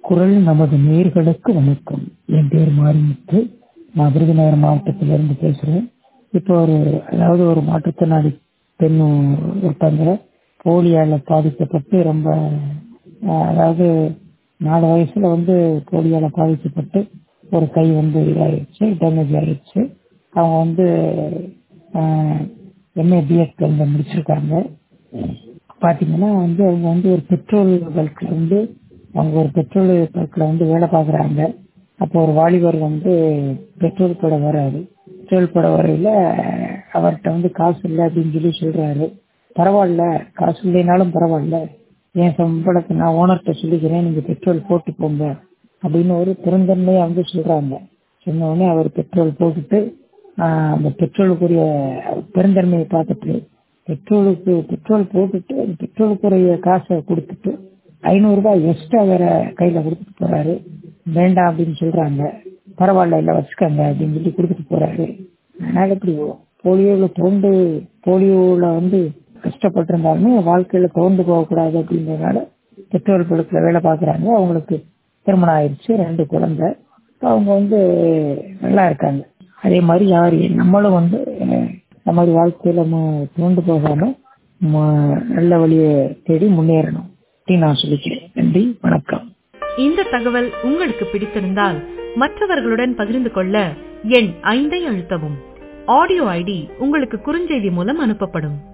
குரல் நமது நேர்களுக்கு வணக்கம் என் பேர் மாரிமுத்து நான் விருதுநகர் மாவட்டத்திலிருந்து பேசுகிறேன் இப்போ ஒரு அதாவது ஒரு மாற்றுத்திறனாளி பெண் ஒருத்தங்க போலியால் பாதிக்கப்பட்டு ரொம்ப அஹ், அதாவது நாலு வயசுல வந்து போலியால் பாதிக்கப்பட்டு ஒரு கை வந்து இதாகிடுச்சு டேமேஜ் ஆகிடுச்சு அவங்க வந்து எம்ஏ பிஎட் வந்து முடிச்சிருக்காங்க பார்த்தீங்கன்னா வந்து அவங்க வந்து ஒரு பெட்ரோல் பல்க்ல வந்து அவங்க ஒரு பெட்ரோல் பல்க்ல வந்து வேலை பார்க்குறாங்க அப்போ ஒரு வாலிபர் வந்து பெட்ரோல் போட வராரு பெட்ரோல் போட வரையில அவர்கிட்ட வந்து காசு இல்லை அப்படின்னு சொல்லி சொல்றாரு பரவாயில்ல காசு இல்லைனாலும் பரவாயில்ல என் சம்பளத்தை நான் ஓனர்கிட்ட சொல்லிக்கிறேன் நீங்க பெட்ரோல் போட்டு போங்க அப்படின்னு ஒரு பெருந்தன்மையா வந்து சொல்றாங்க சொன்ன உடனே அவர் பெட்ரோல் போட்டுட்டு ஆஹ், அந்த பெட்ரோலுக்குரிய பெருந்தன்மையை பார்த்துட்டு பெட்ரோலுக்கு பெட்ரோல் போட்டுட்டு அந்த பெட்ரோலுக்குரிய காசை கொடுத்துட்டு ஐநூறு ரூபாய் எக்ஸ்ட்ரா வேற கையில கொடுத்துட்டு போறாரு வேண்டாம் அப்படின்னு சொல்றாங்க பரவாயில்ல இல்ல வச்சுக்கோங்க அப்படின்னு சொல்லி கொடுத்துட்டு போறாரு அதனால இப்படி போலியோல தோண்டு போலியோல வந்து கஷ்டப்பட்டிருந்தாலுமே வாழ்க்கையில தோண்டு போகக்கூடாது அப்படின்றதுனால பெட்ரோல் பழுக்கில் வேலை பார்க்குறாங்க அவங்களுக்கு திருமணம் ஆயிடுச்சு ரெண்டு குழந்தை இப்ப அவங்க வந்து நல்லா இருக்காங்க அதே மாதிரி யார் நம்மளும் வந்து அஹ், இந்த மாதிரி வாழ்க்கையில மு- தோண்டு போகாம ம- நல்ல வழியை தேடி முன்னேறணும் அப்படின்னு நான் சொல்லிக்கிறேன் நன்றி வணக்கம் இந்த தகவல் உங்களுக்கு பிடித்திருந்தால் மற்றவர்களுடன் பகிர்ந்து கொள்ள எண் ஐந்தை அழுத்தவும் ஆடியோ ஐடி உங்களுக்கு குறுஞ்செய்தி மூலம் அனுப்பப்படும்